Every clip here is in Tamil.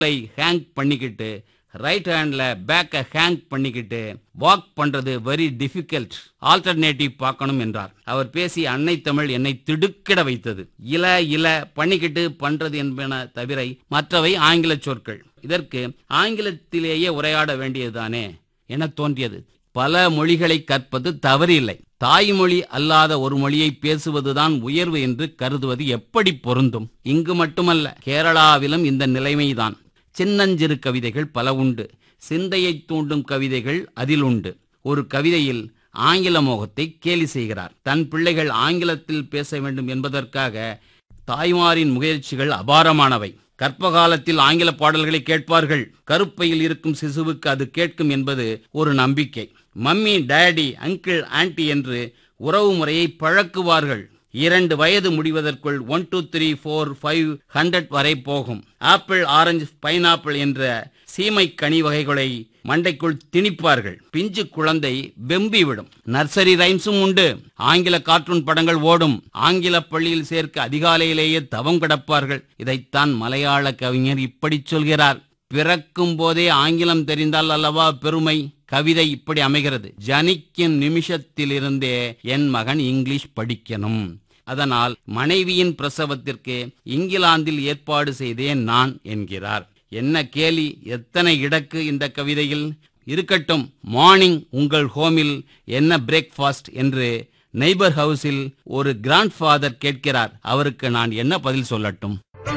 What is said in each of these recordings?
ஐ ஹேங் பண்ணிக்கிட்டு ரைட் ஹேண்ட்ல பேக்கை ஹேங் பண்ணிக்கிட்டு வாக் பண்றது வெரி டிஃபிகல்ட் ஆல்டர்னேட்டிவ் பார்க்கணும் என்றார் அவர் பேசி அன்னை தமிழ் என்னை திடுக்கிட வைத்தது இல இல பண்ணிக்கிட்டு பண்றது என்பன தவிர மற்றவை ஆங்கில சொற்கள் இதற்கு ஆங்கிலத்திலேயே உரையாட வேண்டியதுதானே என தோன்றியது பல மொழிகளை கற்பது தவறில்லை தாய்மொழி அல்லாத ஒரு மொழியை பேசுவதுதான் உயர்வு என்று கருதுவது எப்படி பொருந்தும் இங்கு மட்டுமல்ல கேரளாவிலும் இந்த நிலைமைதான் சின்னஞ்சிறு கவிதைகள் பல உண்டு சிந்தையை தூண்டும் கவிதைகள் அதில் உண்டு ஒரு கவிதையில் ஆங்கில மோகத்தை கேலி செய்கிறார் தன் பிள்ளைகள் ஆங்கிலத்தில் பேச வேண்டும் என்பதற்காக தாய்மாரின் முயற்சிகள் அபாரமானவை கர்ப்ப காலத்தில் ஆங்கில பாடல்களை கேட்பார்கள் கருப்பையில் இருக்கும் சிசுவுக்கு அது கேட்கும் என்பது ஒரு நம்பிக்கை மம்மி டேடி அங்கிள் ஆன்டி என்று உறவு முறையை பழக்குவார்கள் இரண்டு வயது முடிவதற்குள் one two three four five hundred வரை போகும் ஆப்பிள் ஆரஞ்சு பைனாப்பிள் என்ற சீமை கனி வகைகளை மண்டைக்குள் திணிப்பார்கள் பிஞ்சு குழந்தை வெம்பி விடும் நர்சரி ரைம்ஸும் உண்டு ஆங்கில கார்ட்டூன் படங்கள் ஓடும் ஆங்கில பள்ளியில் சேர்க்க அதிகாலையிலேயே தவம் கிடப்பார்கள் இதைத்தான் மலையாள கவிஞர் இப்படி சொல்கிறார் பிறக்கும் போதே ஆங்கிலம் தெரிந்தால் அல்லவா பெருமை கவிதை இப்படி அமைகிறது ஜனிக்கும் நிமிஷத்திலிருந்தே என் மகன் இங்கிலீஷ் படிக்கணும் அதனால் மனைவியின் பிரசவத்திற்கு இங்கிலாந்தில் ஏற்பாடு செய்தேன் நான் என்கிறார் என்ன கேலி எத்தனை இடக்கு இந்த கவிதையில் இருக்கட்டும் மார்னிங் உங்கள் ஹோமில் என்ன பிரேக்ஃபாஸ்ட் என்று நெய்பர் ஹவுஸில் ஒரு கிராண்ட் ஃபாதர் கேட்கிறார் அவருக்கு நான் என்ன பதில் சொல்லட்டும்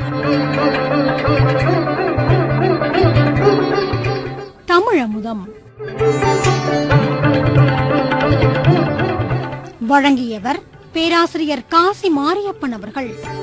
தமிழமுதம் வழங்கியவர் பேராசிரியர் காசி மாரியப்பன் அவர்கள்